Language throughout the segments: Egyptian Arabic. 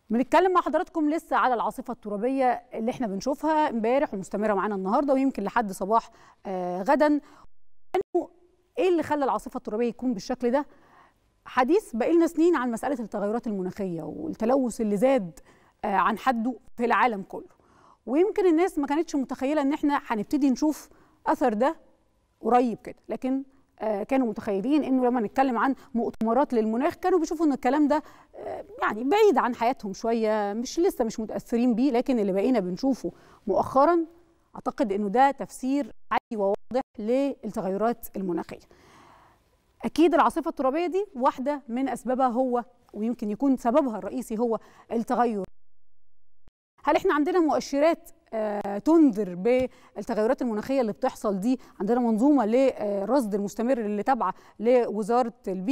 بنتكلم مع حضراتكم لسه على العاصفه الترابيه اللي احنا بنشوفها امبارح ومستمره معانا النهارده ويمكن لحد صباح آه غدا انه ايه اللي خلى العاصفه الترابيه يكون بالشكل ده حديث بقالنا سنين عن مساله التغيرات المناخيه والتلوث اللي زاد آه عن حده في العالم كله ويمكن الناس ما كانتش متخيله ان احنا هنبتدي نشوف اثر ده قريب كده لكن آه كانوا متخيلين انه لما نتكلم عن مؤتمرات للمناخ كانوا بيشوفوا ان الكلام ده آه يعني بعيد عن حياتهم شويه مش لسه مش متاثرين بيه لكن اللي بقينا بنشوفه مؤخرا اعتقد انه ده تفسير عادي وواضح للتغيرات المناخيه. اكيد العاصفه الترابيه دي واحده من اسبابها هو ويمكن يكون سببها الرئيسي هو التغير. هل احنا عندنا مؤشرات آه تنذر بالتغيرات المناخيه اللي بتحصل دي عندنا منظومه للرصد المستمر اللي تابعه لوزاره البيئه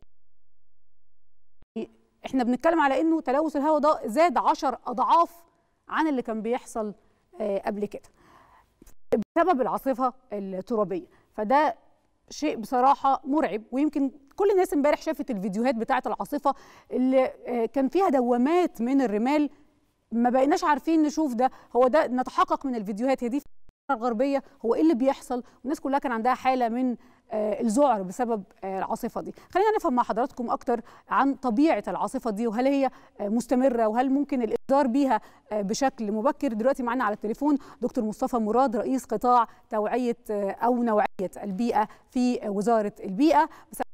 احنا بنتكلم على انه تلوث الهواء ده زاد 10 اضعاف عن اللي كان بيحصل آه قبل كده بسبب العاصفه الترابيه فده شيء بصراحه مرعب ويمكن كل الناس امبارح شافت الفيديوهات بتاعه العاصفه اللي آه كان فيها دوامات من الرمال ما بقيناش عارفين نشوف ده هو ده نتحقق من الفيديوهات هي دي الغربيه هو ايه اللي بيحصل والناس كلها كان عندها حاله من آه الذعر بسبب آه العاصفه دي خلينا نفهم مع حضراتكم اكتر عن طبيعه العاصفه دي وهل هي آه مستمره وهل ممكن الانذار بيها بشكل مبكر دلوقتي معانا على التليفون دكتور مصطفى مراد رئيس قطاع توعيه او نوعيه البيئه في وزاره البيئه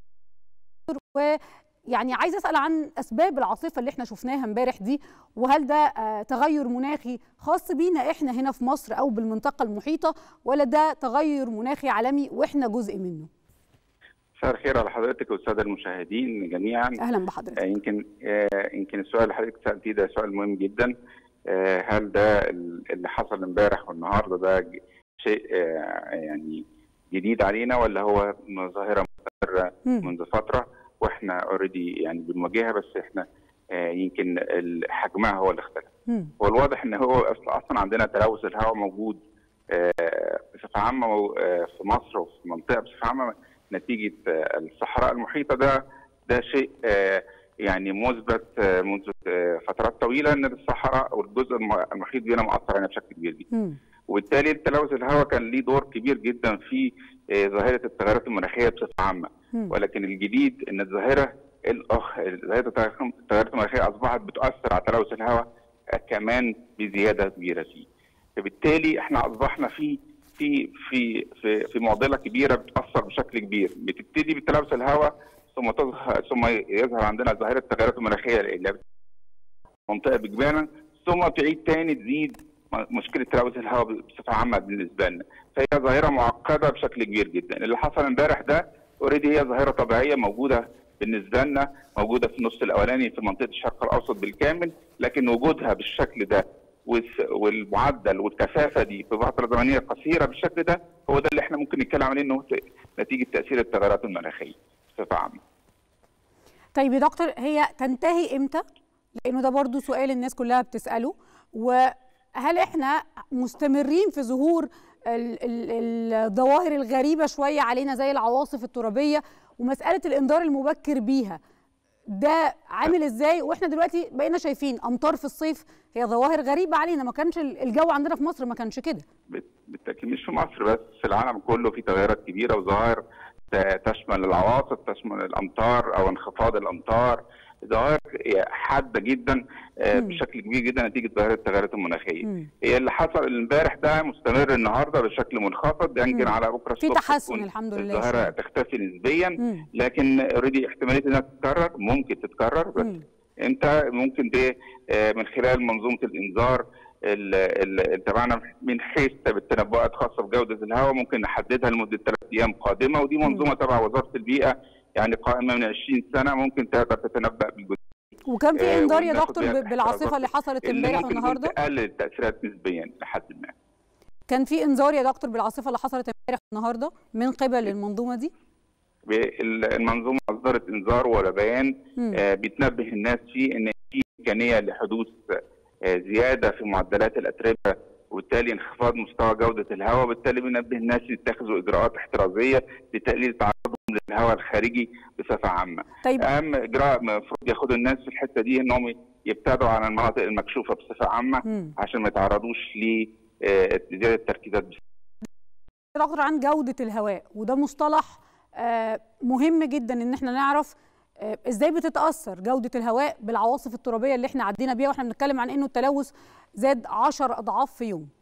و يعني عايزه اسال عن اسباب العاصفه اللي احنا شفناها امبارح دي وهل ده تغير مناخي خاص بينا احنا هنا في مصر او بالمنطقه المحيطه ولا ده تغير مناخي عالمي واحنا جزء منه مساء الخير على حضرتك والساده المشاهدين جميعا اهلا بحضرتك يمكن يمكن السؤال اللي حضرتك سالتيه ده سؤال مهم جدا هل ده اللي حصل امبارح والنهارده ده شيء يعني جديد علينا ولا هو ظاهره مستمره منذ فتره واحنا اوريدي يعني بنواجهها بس احنا آه يمكن حجمها هو اللي اختلف. هو الواضح ان هو اصلا عندنا تلوث الهواء موجود آه بصفه عامه آه في مصر وفي المنطقه بصفه عامه نتيجه الصحراء المحيطه ده ده شيء يعني مثبت منذ فترات طويله ان الصحراء والجزء المحيط بينا مأثر علينا بشكل كبير جدا. وبالتالي تلوث الهواء كان ليه دور كبير جدا في ظاهره التغيرات المناخيه بصفه عامه ولكن الجديد ان الظاهره الاخ ظاهره التغيرات المناخيه اصبحت بتاثر على تلوث الهواء كمان بزياده كبيره فيه فبالتالي احنا اصبحنا في في في في, في معضله كبيره بتاثر بشكل كبير بتبتدي بتلوث الهواء ثم تظهر ثم يظهر عندنا ظاهره التغيرات المناخيه اللي منطقه بجبانه ثم تعيد تاني تزيد مشكله تلوث الهواء بصفه عامه بالنسبه لنا فهي ظاهره معقده بشكل كبير جدا اللي حصل امبارح ده اوريدي هي ظاهره طبيعيه موجوده بالنسبه لنا موجوده في النص الاولاني في منطقه الشرق الاوسط بالكامل لكن وجودها بالشكل ده والمعدل والكثافه دي في فتره زمنيه قصيره بالشكل ده هو ده اللي احنا ممكن نتكلم عليه انه نتيجه تاثير التغيرات المناخيه بصفه عامه. طيب يا دكتور هي تنتهي امتى؟ لانه ده برضو سؤال الناس كلها بتساله وهل احنا مستمرين في ظهور الظواهر الغريبة شوية علينا زي العواصف الترابية ومسألة الإنذار المبكر بيها ده عامل ازاي واحنا دلوقتي بقينا شايفين امطار في الصيف هي ظواهر غريبه علينا ما كانش الجو عندنا في مصر ما كانش كده بالتاكيد مش في مصر بس في العالم كله في تغيرات كبيره وظواهر تشمل العواصف تشمل الامطار او انخفاض الامطار ظواهر حاده جدا بشكل كبير جدا نتيجه ظاهره التغيرات المناخيه مم. هي اللي حصل امبارح ده مستمر النهارده بشكل منخفض يمكن على بكره في تحسن الحمد لله الظاهره تختفي نسبيا مم. لكن اوريدي احتماليه انها تتكرر ممكن تتكرر بس مم. امتى ممكن ده من خلال منظومه الانذار اللي تبعنا من حيث التنبؤات خاصه بجوده الهواء ممكن نحددها لمده ثلاث ايام قادمه ودي منظومه تبع وزاره البيئه يعني قائمه من 20 سنه ممكن تقدر تتنبا بالجزء وكان في انذار يا دكتور بالعاصفه اللي حصلت امبارح والنهارده تقلل التاثيرات نسبيا لحد ما كان في انذار يا دكتور بالعاصفه اللي حصلت امبارح والنهارده من قبل المنظومه دي المنظومه اصدرت انذار ولا بيان آه بتنبه الناس فيه ان في امكانيه لحدوث آه زياده في معدلات الاتربه وبالتالي انخفاض مستوى جوده الهواء وبالتالي بننبه الناس يتخذوا اجراءات احترازيه لتقليل تعرضهم للهواء الخارجي بصفه عامه. طيب اهم اجراء المفروض ياخده الناس في الحته دي انهم يبتعدوا عن المناطق المكشوفه بصفه عامه مم. عشان ما يتعرضوش لزياده التركيزات دكتور عن جودة الهواء وده مصطلح آه، مهم جدا ان احنا نعرف آه، ازاي بتتأثر جودة الهواء بالعواصف الترابية اللي احنا عدينا بيها واحنا بنتكلم عن انه التلوث زاد 10 اضعاف في يوم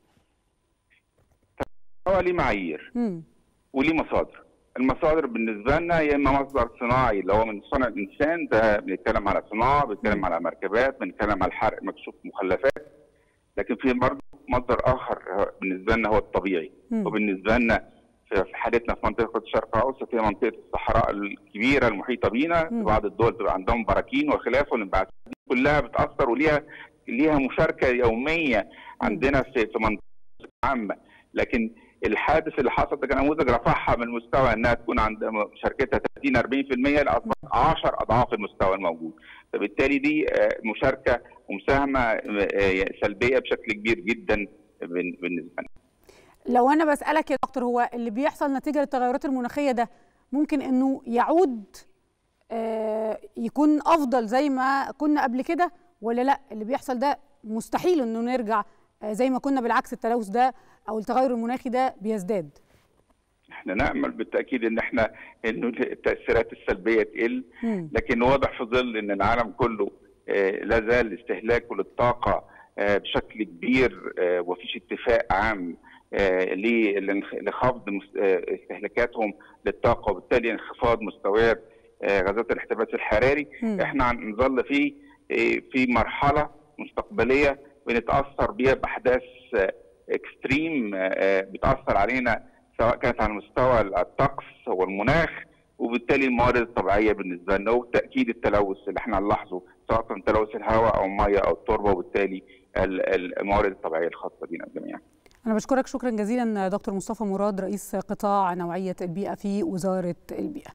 هو ليه معايير مم. وليه مصادر المصادر بالنسبه لنا يا اما مصدر صناعي اللي هو من صنع الانسان ده بنتكلم على صناعه بنتكلم على مركبات بنتكلم على حرق مكشوف مخلفات لكن في برضه مصدر اخر بالنسبه لنا هو الطبيعي مم. وبالنسبه لنا في في حالتنا في منطقه الشرق الاوسط هي منطقه الصحراء الكبيره المحيطه بينا في مم. بعض الدول بيبقى عندهم براكين وخلافه والانبعاثات دي كلها بتاثر وليها ليها مشاركه يوميه عندنا في في منطقه عامه لكن الحادث اللي حصل ده كان نموذج رفعها من مستوى انها تكون عند مشاركتها 30 40% لاصبحت 10 اضعاف المستوى الموجود فبالتالي دي آه، مشاركه ومساهمه آه، سلبيه بشكل كبير جدا بن- بالنسبه لنا لو انا بسألك يا دكتور هو اللي بيحصل نتيجة للتغيرات المناخية ده ممكن انه يعود آه، يكون افضل زي ما كنا قبل كده ولا لا اللي بيحصل ده مستحيل انه نرجع آه، زي ما كنا بالعكس التلوث ده او التغير المناخي ده بيزداد احنا نامل بالتاكيد ان احنا انه التاثيرات السلبيه تقل مم. لكن واضح في ظل ان العالم كله آه، لا زال استهلاكه للطاقه آه، بشكل كبير آه، ومفيش اتفاق عام آه، للانخ- لخفض مس- آه، استهلاكاتهم للطاقه وبالتالي انخفاض مستويات آه، غازات الاحتباس الحراري مم. احنا هنظل في آه، في مرحله مستقبليه بنتاثر بيها باحداث آه، اكستريم آه، بتاثر علينا سواء كانت على مستوى الطقس والمناخ وبالتالي الموارد الطبيعيه بالنسبه لنا وبالتاكيد التلوث اللي احنا هنلاحظه سواء كان تلوث الهواء او الميه او التربه وبالتالي ال- ال- الموارد الطبيعيه الخاصه بنا جميعا. أنا بشكرك شكرا جزيلا دكتور مصطفى مراد رئيس قطاع نوعية البيئة في وزارة البيئة